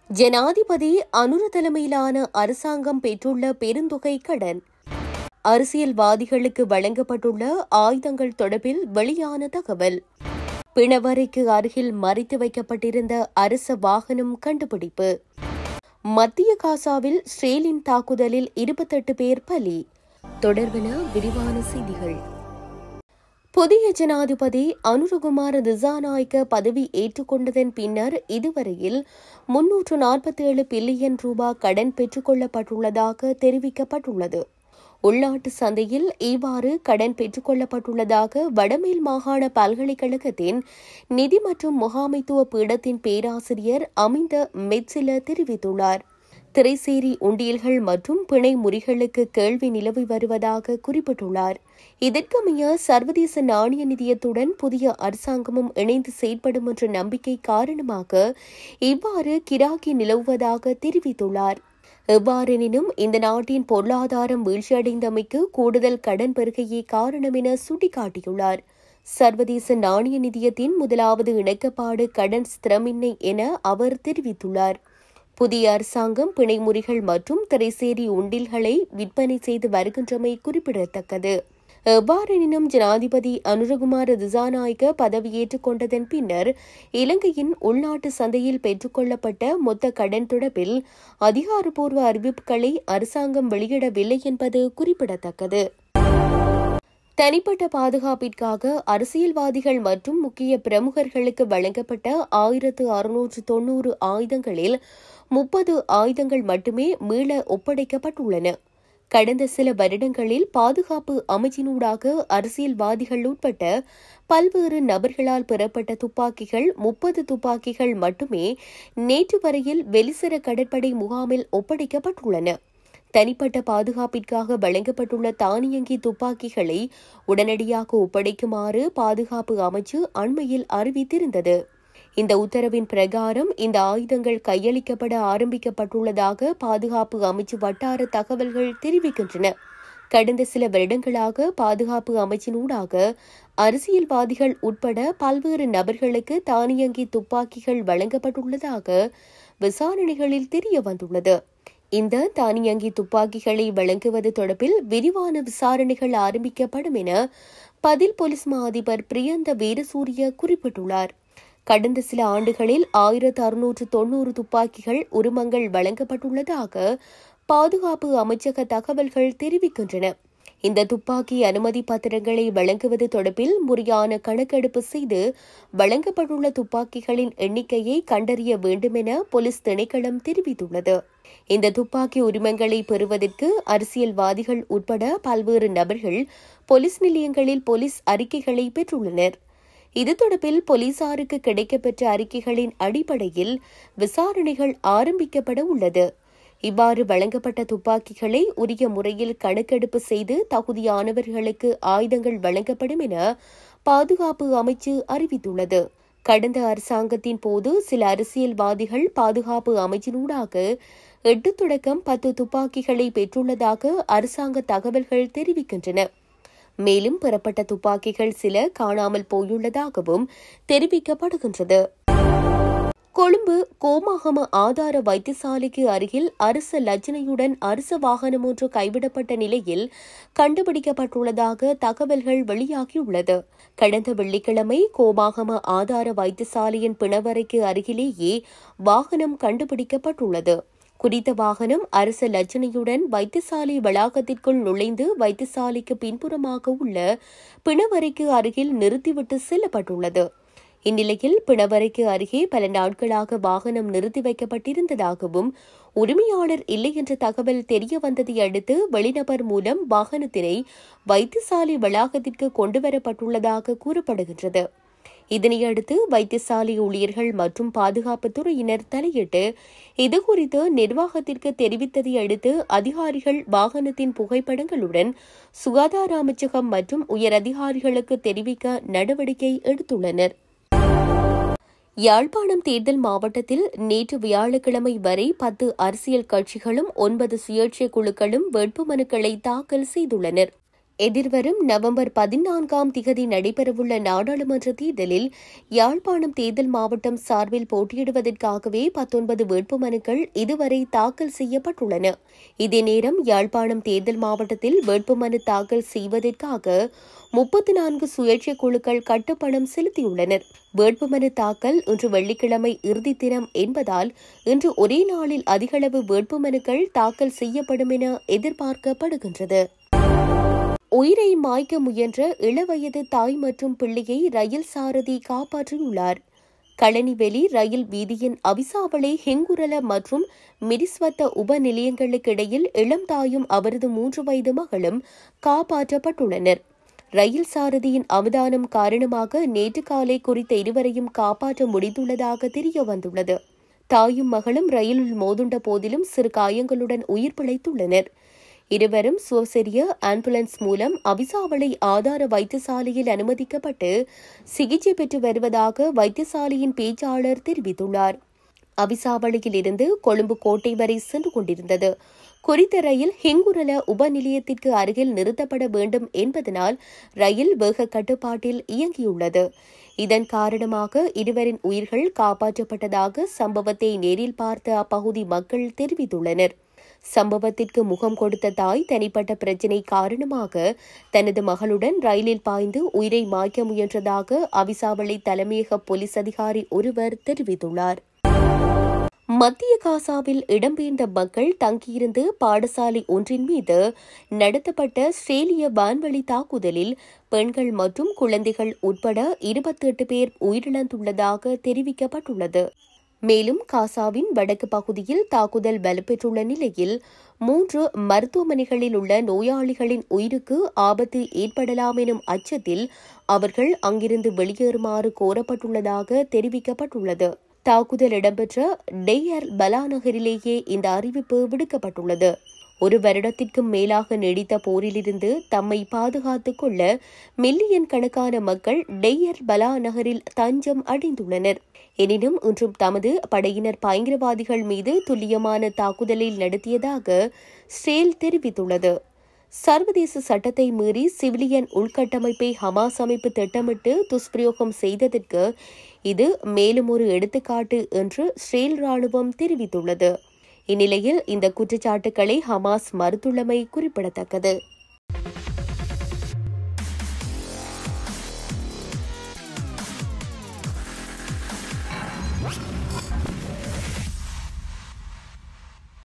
ஜனாதிபதி அனுர தலைமையிலான அரசாங்கம் பெற்றுள்ள பெருந்தொகை கடன் அரசியல்வாதிகளுக்கு வழங்கப்பட்டுள்ள ஆயுதங்கள் தொடர்பில் வெளியான தகவல் பிணவரைக்கு அருகில் மறைத்து வைக்கப்பட்டிருந்த அரச வாகனம் கண்டுபிடிப்பு மத்திய காசாவில் ஸ்ரேலின் தாக்குதலில் இருபத்தெட்டு பேர் பலி தொடர்பென விரிவான செய்திகள் புதிய ஜனாதிபதி அனுரகுமார திசாநாயக்க பதவி ஏற்றுக்கொண்டதன் பின்னர் இதுவரையில் முன்னூற்று நாற்பத்தேழு பில்லியன் ரூபாய் கடன் பெற்றுக் கொள்ளப்பட்டுள்ளதாக தெரிவிக்கப்பட்டுள்ளது உள்நாட்டு சந்தையில் இவ்வாறு கடன் பெற்றுக் கொள்ளப்பட்டுள்ளதாக வடமேல் மாகாண பல்கலைக்கழகத்தின் நிதி மற்றும் முகாமைத்துவ பீடத்தின் பேராசிரியர் அமிந்த மெட்சில தெரிவித்துள்ளார் திரைசேரி உண்டியல்கள் மற்றும் பிணை முறிகளுக்கு கேள்வி நிலவி வருவதாக குறிப்பிட்டுள்ளார் இதற்கமைய சர்வதேச நாணய நிதியத்துடன் புதிய அரசாங்கமும் இணைந்து செயற்படும் என்ற நம்பிக்கை காரணமாக இவ்வாறு கிராக்கி நிலவுவதாக தெரிவித்துள்ளார் எவ்வாறெனினும் இந்த நாட்டின் பொருளாதாரம் வீழ்ச்சியடைந்தமைக்கு கூடுதல் கடன் பெருகையே காரணம் என சுட்டிக்காட்டியுள்ளார் சர்வதேச நாணய நிதியத்தின் முதலாவது இணக்கப்பாடு கடன் ஸ்திரமின்மை என அவர் தெரிவித்துள்ளார் புதிய அரசாங்கம் பிணைமுறிகள் மற்றும் திரைசேரி உண்டில்களை விற்பனை செய்து வருகின்றமை குறிப்பிடத்தக்கது எவ்வாறெனினும் ஜனாதிபதி அனுரகுமார திசாநாயக்க பதவியேற்றுக் கொண்டதன் பின்னர் இலங்கையின் உள்நாட்டு சந்தையில் பெற்றுக்கொள்ளப்பட்ட மொத்த கடன் தொடர்பில் அதிகாரப்பூர்வ அறிவிப்புகளை அரசாங்கம் வெளியிடவில்லை என்பது குறிப்பிடத்தக்கது தனிப்பட்ட பாதுகாப்பிற்காக அரசியல்வாதிகள் மற்றும் முக்கிய பிரமுகர்களுக்கு வழங்கப்பட்ட ஆயிரத்து அறுநூற்று தொன்னூறு ஆயுதங்களில் முப்பது ஆயுதங்கள் மட்டுமே மீள ஒப்படைக்கப்பட்டுள்ளன கடந்த சில வருடங்களில் பாதுகாப்பு அமைச்சினூடாக அரசியல்வாதிகள் உட்பட்ட பல்வேறு நபர்களால் பெறப்பட்ட துப்பாக்கிகள் முப்பது துப்பாக்கிகள் மட்டுமே நேற்று வரையில் வெலிசர கடற்படை முகாமில் ஒப்படைக்கப்பட்டுள்ளன தனிப்பட்ட பாதுகாப்பிற்காக வழங்கப்பட்டுள்ள தானியங்கி துப்பாக்கிகளை உடனடியாக ஒப்படைக்குமாறு பாதுகாப்பு அமைச்சு அண்மையில் அறிவித்திருந்தது இந்த உத்தரவின் பிரகாரம் இந்த ஆயுதங்கள் கையளிக்கப்பட ஆரம்பிக்கப்பட்டுள்ளதாக பாதுகாப்பு அமைச்சு வட்டார தகவல்கள் தெரிவிக்கின்றன கடந்த சில வருடங்களாக பாதுகாப்பு அமைச்சினூடாக அரசியல்வாதிகள் உட்பட பல்வேறு நபர்களுக்கு தானியங்கி துப்பாக்கிகள் வழங்கப்பட்டுள்ளதாக விசாரணைகளில் தெரிய வந்துள்ளது இந்த தானியங்கி துப்பாக்கிகளை வழங்குவது தொடர்பில் விரிவான விசாரணைகள் ஆரம்பிக்கப்படும் என பதில் போலீஸ் மா அதிபர் பிரியந்த வீரசூரிய குறிப்பிட்டுள்ளார் கடந்த சில ஆண்டுகளில் ஆயிரத்து அறுநூற்று தொன்னூறு துப்பாக்கிகள் உரிமங்கள் வழங்கப்பட்டுள்ளதாக பாதுகாப்பு அமைச்சக தகவல்கள் தெரிவிக்கின்றன இந்த துப்பாக்கி அனுமதி பத்திரங்களை வழங்குவது தொடர்பில் முறையான கணக்கெடுப்பு செய்து வழங்கப்பட்டுள்ள துப்பாக்கிகளின் எண்ணிக்கையை கண்டறிய வேண்டுமென போலீஸ் திணைக்களம் தெரிவித்துள்ளது இந்த துப்பாக்கி உரிமங்களை பெறுவதற்கு அரசியல்வாதிகள் உட்பட பல்வேறு நபர்கள் போலீஸ் நிலையங்களில் போலீஸ் அறிக்கைகளை பெற்றுள்ளனர் இது தொடர்பில் போலீசாருக்கு கிடைக்கப்பெற்ற அறிக்கைகளின் அடிப்படையில் விசாரணைகள் ஆரம்பிக்கப்பட உள்ளது இவ்வாறு வழங்கப்பட்ட துப்பாக்கிகளை உரிய முறையில் கணக்கெடுப்பு செய்து தகுதியானவர்களுக்கு ஆயுதங்கள் வழங்கப்படும் என பாதுகாப்பு அமைச்சு அறிவித்துள்ளது கடந்த அரசாங்கத்தின் போது சில அரசியல்வாதிகள் பாதுகாப்பு அமைச்சினூடாக எட்டு தொடக்கம் பத்து துப்பாக்கிகளை பெற்றுள்ளதாக அரசாங்க தகவல்கள் தெரிவிக்கின்றன மேலும் பெறப்பட்ட துப்பாக்கிகள் சில காணாமல் போயுள்ளதாகவும் தெரிவிக்கப்படுகின்றது கொழும்பு கோமாகம ஆதார வைத்தியசாலைக்கு அருகில் அரச லட்சணையுடன் அரச வாகனம் ஒன்று கைவிடப்பட்ட நிலையில் கண்டுபிடிக்கப்பட்டுள்ளதாக தகவல்கள் வெளியாகியுள்ளது கடந்த வெள்ளிக்கிழமை கோமாகம ஆதார வைத்தியசாலையின் பிணவரைக்கு அருகிலேயே வாகனம் கண்டுபிடிக்கப்பட்டுள்ளது குறித்த வாகனம் அரச லட்சணையுடன் வைத்தியசாலை வளாகத்திற்குள் நுழைந்து வைத்தியசாலைக்கு பின்புறமாக உள்ள பிணவரைக்கு அருகில் நிறுத்திவிட்டு செல்லப்பட்டுள்ளது இந்நிலையில் பிணவரைக்கு அருகே பல நாட்களாக வாகனம் நிறுத்தி வைக்கப்பட்டிருந்ததாகவும் உரிமையாளர் இல்லை என்ற தகவல் தெரிய வந்ததை அடுத்து வெளிநபர் மூலம் வாகனத்தினை வைத்தியசாலை வளாகத்திற்கு கொண்டுவரப்பட்டுள்ளதாக கூறப்படுகின்றது இதனையடுத்து வைத்தியசாலை ஊழியர்கள் மற்றும் பாதுகாப்புத் துறையினர் தலையிட்டு இதுகுறித்து நிர்வாகத்திற்கு தெரிவித்ததை அடுத்து அதிகாரிகள் வாகனத்தின் புகைப்படங்களுடன் சுகாதார அமைச்சகம் மற்றும் உயர் அதிகாரிகளுக்கு தெரிவிக்க நடவடிக்கை எடுத்துள்ளனர் யாழ்ப்பாணம் தேர்தல் மாவட்டத்தில் நேற்று வியாழக்கிழமை வரை பத்து அரசியல் கட்சிகளும் ஒன்பது சுயேட்சை குழுக்களும் வேட்புமனுக்களை தாக்கல் செய்துள்ளனர் எதிர்வரும் நவம்பர் பதினான்காம் திகதி நடைபெறவுள்ள நாடாளுமன்ற தேர்தலில் யாழ்ப்பாணம் தேர்தல் மாவட்டம் சார்பில் போட்டியிடுவதற்காகவே பத்தொன்பது வேட்புமனுக்கள் இதுவரை தாக்கல் செய்யப்பட்டுள்ளன இதே நேரம் யாழ்ப்பாணம் தேர்தல் மாவட்டத்தில் வேட்புமனு தாக்கல் செய்வதற்காக முப்பத்தி நான்கு சுயேட்சை குழுக்கள் கட்டுப்பணம் செலுத்தியுள்ளனர் வேட்புமனு தாக்கல் இன்று வெள்ளிக்கிழமை இறுதி தினம் என்பதால் இன்று ஒரே நாளில் அதிகளவு வேட்புமனுக்கள் தாக்கல் செய்யப்படும் என எதிர்பார்க்கப்படுகின்றது உயிரை மாய்க்க முயன்ற இளவயது தாய் மற்றும் பிள்ளையை ரயில் சாரதி காப்பாற்றியுள்ளார் களனிவெளி ரயில் வீதியின் அவிசாவளை ஹெங்குரல மற்றும் மிரிஸ்வத்த உப நிலையங்களுக்கு இடையில் இளம் தாயும் அவரது மூன்று வயது மகளும் காப்பாற்றப்பட்டுள்ளனர் ரயில் சாரதியின் அவதானம் காரணமாக நேற்று காலை குறித்த இருவரையும் காப்பாற்ற முடிந்துள்ளதாக தெரிய வந்துள்ளது தாயும் மகளும் ரயிலில் மோதுண்ட போதிலும் சிறு காயங்களுடன் உயிர் பிழைத்துள்ளனர் இருவரும் சுவசெரிய ஆம்புலன்ஸ் மூலம் அவிசாவளை ஆதார வைத்தியசாலையில் அனுமதிக்கப்பட்டு சிகிச்சை பெற்று வருவதாக வைத்தியசாலையின் பேச்சாளர் தெரிவித்துள்ளார் அவிசாவளையில் இருந்து கொழும்பு கோட்டை வரை சென்று கொண்டிருந்தது குறித்த ரயில் ஹிங்குரல உப நிலையத்திற்கு அருகில் நிறுத்தப்பட வேண்டும் என்பதனால் ரயில் வேக கட்டுப்பாட்டில் இயங்கியுள்ளது இதன் காரணமாக இருவரின் உயிர்கள் காப்பாற்றப்பட்டதாக சம்பவத்தை நேரில் பார்த்த அப்பகுதி மக்கள் தெரிவித்துள்ளனர் சம்பவத்திற்கு முகம் கொடுத்த தாய் தனிப்பட்ட பிரச்சினை காரணமாக தனது மகளுடன் ரயிலில் பாய்ந்து உயிரை மாய்க்க முயன்றதாக அவிசாவளை தலைமையக போலீஸ் அதிகாரி ஒருவர் தெரிவித்துள்ளார் மத்திய காசாவில் இடம்பெயர்ந்த மக்கள் தங்கியிருந்து பாடசாலை ஒன்றின் மீது நடத்தப்பட்ட ஸ்ரேலிய வான்வழி தாக்குதலில் பெண்கள் மற்றும் குழந்தைகள் உட்பட இருபத்தி எட்டு பேர் உயிரிழந்துள்ளதாக தெரிவிக்கப்பட்டுள்ளது மேலும் காசாவின் வடக்கு பகுதியில் தாக்குதல் வலுப்பெற்றுள்ள நிலையில் மூன்று மருத்துவமனைகளில் உள்ள நோயாளிகளின் உயிருக்கு ஆபத்து ஏற்படலாம் எனும் அச்சத்தில் அவர்கள் அங்கிருந்து வெளியேறுமாறு கோரப்பட்டுள்ளதாக தெரிவிக்கப்பட்டுள்ளது தாக்குதல் இடம்பெற்ற டெய்யர் பலா நகரிலேயே இந்த அறிவிப்பு விடுக்கப்பட்டுள்ளது ஒரு வருடத்திற்கும் மேலாக நீடித்த போரிலிருந்து தம்மை பாதுகாத்துக் கொள்ள மில்லியன் கணக்கான மக்கள் டெய்யர் பலா நகரில் தஞ்சம் அடைந்துள்ளனர் எனினும் இன்றும் தமது படையினர் பயங்கரவாதிகள் மீது துல்லியமான தாக்குதலில் நடத்தியதாக ஸ்ரேல் தெரிவித்துள்ளது சர்வதேச சட்டத்தை மீறி சிவிலியன் உள்கட்டமைப்பை ஹமாஸ் அமைப்பு திட்டமிட்டு துஷ்பிரயோகம் செய்ததற்கு இது மேலும் ஒரு எடுத்துக்காட்டு என்று ஸ்ரேல் ராணுவம் தெரிவித்துள்ளது இந்நிலையில் இந்த குற்றச்சாட்டுக்களை ஹமாஸ் மறுத்துள்ளமை குறிப்பிடத்தக்கது